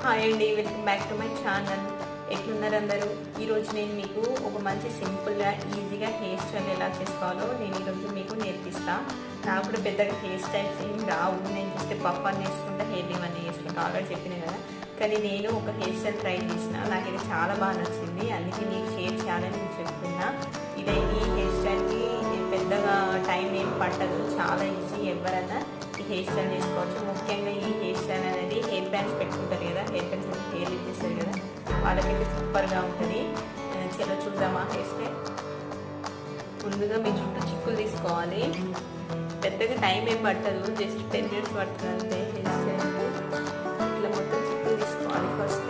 hi అండి welcome back to my channel ఎట్లున్నారు అందరూ ఈరోజు నేను మీకు ఒక మంచి సింపుల్గా ఈజీగా హెయిర్ స్టైల్ ఎలా చేసుకోవాలో నేను ఈరోజు మీకు నేర్పిస్తా నాకు కూడా పెద్దగా హెయిర్ స్టైల్స్ ఏం రావు నేను జస్ట్ పఫ్ అని వేసుకుంటా హెయిర్ ఇవన్నీ వేసుకుంటా ఆల్రెడీ చెప్పిన కదా కానీ నేను ఒక హెయిర్ స్టైల్ ట్రై చేసిన నాకు ఇది చాలా బాగా నచ్చింది అందుకే మీకు షేర్ చేయాలని నేను చెప్తున్నా ఇదే ఈ హెయిర్ స్టైల్కి పెద్దగా టైం ఏం పట్టదు చాలా ఈజీ ఎవరైనా ఈ హెయిర్ స్టైల్ చేసుకోవచ్చు ముఖ్యంగా ఈ హెయిర్ స్టైల్ అనేది హెయిర్ బ్యాండ్స్ పెట్టుకుంటారు కదా హెయిర్ బ్యాండ్స్ హెయిర్ ఇచ్చేస్తారు కదా వాళ్ళకైతే సూపర్గా ఉంటుంది చలో చూద్దామా హెయిర్ స్టైల్ ముందుగా మీ చుట్టూ చిక్కులు తీసుకోవాలి పెద్దగా టైం ఏం పట్టదు జస్ట్ టెన్ మినిట్స్ పడుతుంది అంతే హెయిర్ స్టైల్కి ఇట్లా మొత్తం చిక్కులు తీసుకోవాలి ఫస్ట్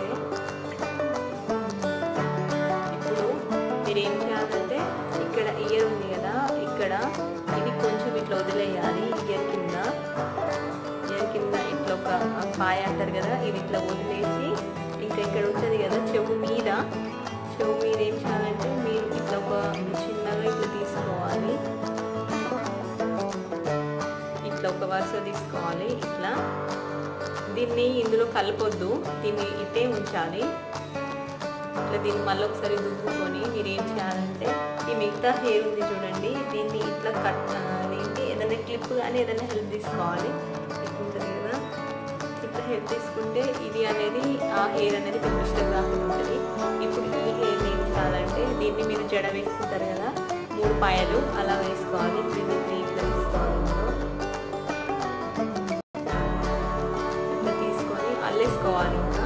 ఇప్పుడు మీరు ఏం చేయాలంటే ఇక్కడ ఇయర్ ఉంది కదా ఇక్కడ ఇది కొంచెం ఇట్లా వదిలేయాలి ఇయర్ కింద ఇయర్ కింద ఇట్లా ఒక పాయ అంటారు కదా ఇది ఇట్లా వదిలేసి ఇంకా ఇక్కడ ఉంటుంది కదా చెవు మీద చెవు మీద ఏం చేయాలంటే మీరు ఇట్లా ఒక చిన్నగా ఇట్లా తీసుకోవాలి ఇట్లా ఒక వరుస తీసుకోవాలి ఇట్లా దీన్ని ఇందులో కలపొద్దు దీన్ని ఇట్టే ఉంచాలి ఇట్లా దీన్ని మళ్ళీ ఒకసారి దువ్వుకొని మీరు ఏం చేయాలంటే ఈ మిగతా హెయిర్ ఉంది చూడండి దీన్ని ఇట్లా కట్ ఏంటి ఏదైనా క్లిప్ కానీ ఏదైనా హెల్ప్ తీసుకోవాలి ఉంటుంది కదా ఇట్లా హెల్ప్ తీసుకుంటే ఇది అనేది ఆ హెయిర్ అనేది కొంచెం డిస్టర్బ్ కాకుండా ఉంటుంది ఇప్పుడు ఈ హెయిర్ ఏం చేయాలంటే దీన్ని మీరు జడ వేసుకుంటారు కదా మూడు పాయలు అలా వేసుకోవాలి త్రీ త్రీ ఇట్లా తీసుకోవాలి ఇందులో ఇట్లా తీసుకొని అల్లేసుకోవాలి ఇంకా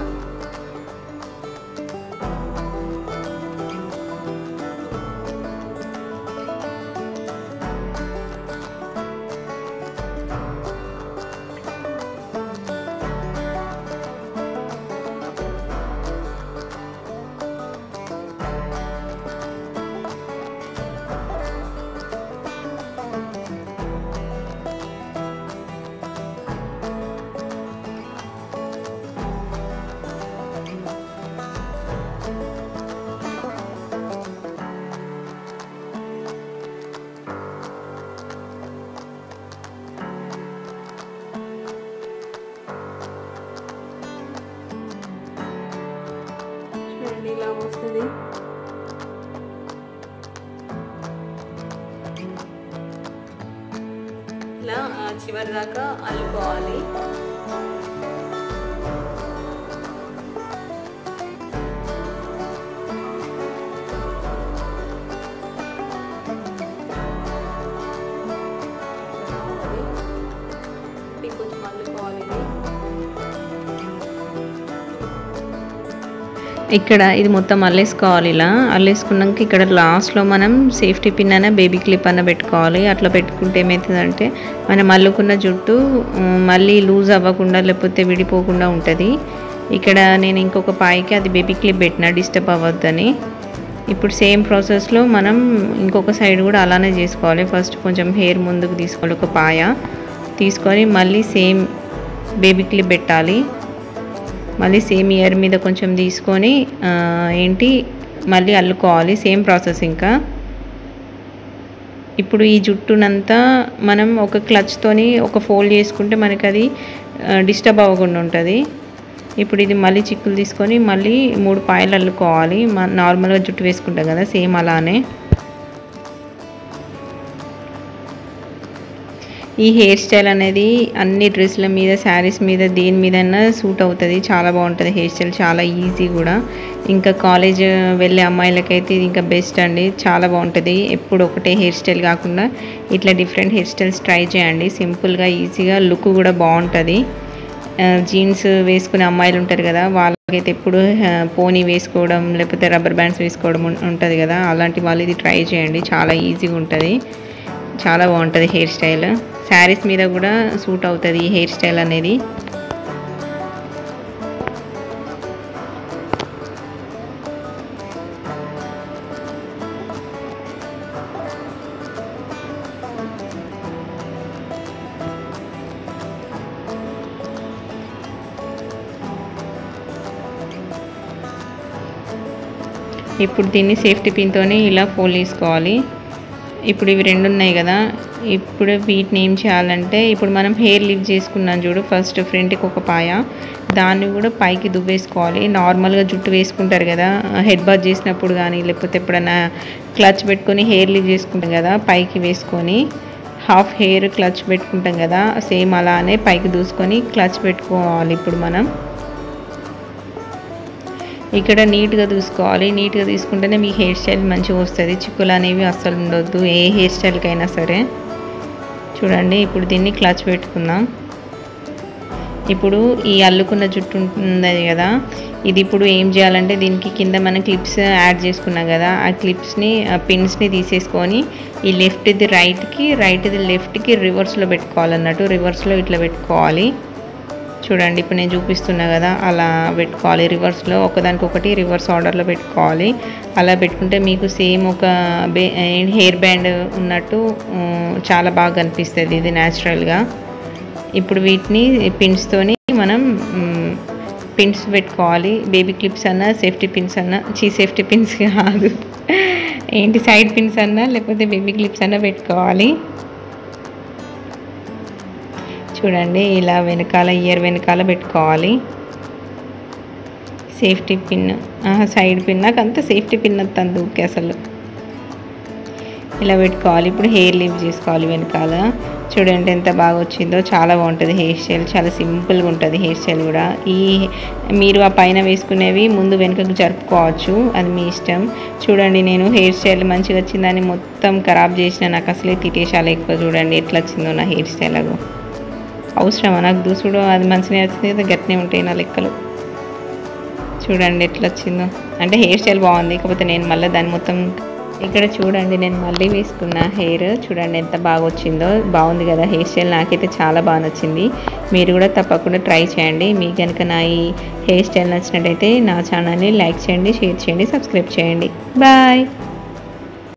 చూడండి ఇలా వస్తుంది ఇలా చివరి దాకా అల్లుకోవాలి కొంచెం అల్లుకోవాలి ఇది ఇక్కడ ఇది మొత్తం అల్లేసుకోవాలి ఇలా అల్లేసుకున్నాక ఇక్కడ లాస్ట్లో మనం సేఫ్టీ పిన్ అయినా బేబీ క్లిప్ అన్న పెట్టుకోవాలి అట్లా పెట్టుకుంటే ఏమవుతుందంటే మనం అల్లుకున్న జుట్టు మళ్ళీ లూజ్ అవ్వకుండా లేకపోతే విడిపోకుండా ఉంటుంది ఇక్కడ నేను ఇంకొక పాయికి అది బేబీ క్లిప్ పెట్టిన డిస్టర్బ్ అవ్వద్దని ఇప్పుడు సేమ్ ప్రాసెస్లో మనం ఇంకొక సైడ్ కూడా అలానే చేసుకోవాలి ఫస్ట్ కొంచెం హెయిర్ ముందుకు తీసుకోవాలి ఒక పాయ తీసుకొని మళ్ళీ సేమ్ బేబీ క్లిప్ పెట్టాలి మళ్ళీ సేమ్ ఇయర్ మీద కొంచెం తీసుకొని ఏంటి మళ్ళీ అల్లుకోవాలి సేమ్ ప్రాసెస్ ఇంకా ఇప్పుడు ఈ జుట్టునంతా మనం ఒక క్లచ్తోని ఒక ఫోల్డ్ చేసుకుంటే మనకి అది డిస్టర్బ్ అవ్వకుండా ఉంటుంది ఇప్పుడు ఇది మళ్ళీ చిక్కులు తీసుకొని మళ్ళీ మూడు పాయలు అల్లుకోవాలి నార్మల్గా జుట్టు వేసుకుంటాం కదా సేమ్ అలానే ఈ హెయిర్ స్టైల్ అనేది అన్ని డ్రెస్ల మీద శారీస్ మీద దేని మీదైనా సూట్ అవుతుంది చాలా బాగుంటుంది హెయిర్ స్టైల్ చాలా ఈజీ కూడా ఇంకా కాలేజ్ వెళ్ళే అమ్మాయిలకైతే ఇది ఇంకా బెస్ట్ అండి చాలా బాగుంటుంది ఎప్పుడు ఒకటే హెయిర్ స్టైల్ కాకుండా ఇట్లా డిఫరెంట్ హెయిర్ స్టైల్స్ ట్రై చేయండి సింపుల్గా ఈజీగా లుక్ కూడా బాగుంటుంది జీన్స్ వేసుకునే అమ్మాయిలు ఉంటారు కదా వాళ్ళకైతే ఎప్పుడు పోనీ వేసుకోవడం లేకపోతే రబ్బర్ బ్యాండ్స్ వేసుకోవడం ఉంటుంది కదా అలాంటి వాళ్ళు ఇది ట్రై చేయండి చాలా ఈజీగా ఉంటుంది చాలా బాగుంటుంది హెయిర్ స్టైల్ శారీస్ మీద కూడా సూట్ అవుతుంది ఈ హెయిర్ స్టైల్ అనేది ఇప్పుడు దీన్ని సేఫ్టీ పిన్తోని ఇలా ఫోల్డ్ చేసుకోవాలి ఇప్పుడు ఇవి రెండు ఉన్నాయి కదా ఇప్పుడు వీటిని ఏం చేయాలంటే ఇప్పుడు మనం హెయిర్ లిఫ్ట్ చేసుకున్నాం చూడు ఫస్ట్ ఫ్రంట్కి ఒక పాయ దాన్ని కూడా పైకి దువ్వేసుకోవాలి నార్మల్గా జుట్టు వేసుకుంటారు కదా హెడ్ బాత్ చేసినప్పుడు కానీ లేకపోతే ఎప్పుడైనా క్లచ్ పెట్టుకొని హెయిర్ లిఫ్ట్ చేసుకుంటాం కదా పైకి వేసుకొని హాఫ్ హెయిర్ క్లచ్ పెట్టుకుంటాం కదా సేమ్ అలానే పైకి దూసుకొని క్లచ్ పెట్టుకోవాలి ఇప్పుడు మనం ఇక్కడ నీట్గా చూసుకోవాలి నీట్గా తీసుకుంటేనే మీ హెయిర్ స్టైల్ మంచిగా వస్తుంది చిక్కులు అనేవి అస్సలు ఉండొద్దు ఏ హెయిర్ స్టైల్కి అయినా సరే చూడండి ఇప్పుడు దీన్ని క్లచ్ పెట్టుకుందాం ఇప్పుడు ఈ అల్లుకున్న జుట్టు ఉంటుంది కదా ఇది ఇప్పుడు ఏం చేయాలంటే దీనికి కింద మనం క్లిప్స్ యాడ్ చేసుకున్నాం కదా ఆ క్లిప్స్ని ఆ పిన్స్ని తీసేసుకొని ఈ లెఫ్ట్ది రైట్కి రైట్ది లెఫ్ట్కి రివర్స్లో పెట్టుకోవాలన్నట్టు రివర్స్లో ఇట్లా పెట్టుకోవాలి చూడండి ఇప్పుడు నేను చూపిస్తున్నా కదా అలా పెట్టుకోవాలి రివర్స్లో ఒకదానికొకటి రివర్స్ ఆర్డర్లో పెట్టుకోవాలి అలా పెట్టుకుంటే మీకు సేమ్ ఒక బే హెయిర్ బ్యాండ్ ఉన్నట్టు ఉమ్, చాలా బాగా కనిపిస్తుంది ఇది న్యాచురల్గా ఇప్పుడు వీటిని పిన్స్తోని మనం మ్, పిన్స్ పెట్టుకోవాలి బేబీ క్లిప్స్ అన్నా సేఫ్టీ పిన్స్ అన్నా చీ సేఫ్టీ పిన్స్ కాదు ఏంటి సైడ్ పిన్స్ అన్నా లేకపోతే బేబీ క్లిప్స్ అన్నా పెట్టుకోవాలి చూడండి ఇలా వెనకాల ఇయర్ వెనకాల పెట్టుకోవాలి సేఫ్టీ పిన్ సైడ్ పిన్ నాకు అంత సేఫ్టీ పిన్ వస్తుంది ఊకే అసలు ఇలా పెట్టుకోవాలి ఇప్పుడు హెయిర్ లీవ్ చేసుకోవాలి వెనకాల చూడండి ఎంత బాగా వచ్చిందో చాలా బాగుంటుంది హెయిర్ స్టైల్ చాలా సింపుల్గా ఉంటుంది హెయిర్ స్టైల్ కూడా ఈ మీరు ఆ పైన వేసుకునేవి ముందు వెనుకకు జరుపుకోవచ్చు అది మీ ఇష్టం చూడండి నేను హెయిర్ స్టైల్ మంచిగా వచ్చిందని మొత్తం ఖరాబ్ చేసిన నాకు అసలే తిట్టేసాలి ఎక్కువ చూడండి ఎట్లా వచ్చిందో నా హెయిర్ స్టైల్ అగో అవసరమా నాకు దూసుడు అది మంచిగా వచ్చింది కదా గట్టినే ఉంటాయి నా లెక్కలు చూడండి ఎట్లా వచ్చిందో అంటే హెయిర్ స్టైల్ బాగుంది కాకపోతే నేను మళ్ళీ దాన్ని మొత్తం ఇక్కడ చూడండి నేను మళ్ళీ వేసుకున్న హెయిర్ చూడండి ఎంత బాగా వచ్చిందో బాగుంది కదా హెయిర్ స్టైల్ నాకైతే చాలా బాగా నచ్చింది మీరు కూడా తప్పకుండా ట్రై చేయండి మీకు కనుక నా ఈ హెయిర్ స్టైల్ నచ్చినట్టయితే నా ఛానల్ని లైక్ చేయండి షేర్ చేయండి సబ్స్క్రైబ్ చేయండి బాయ్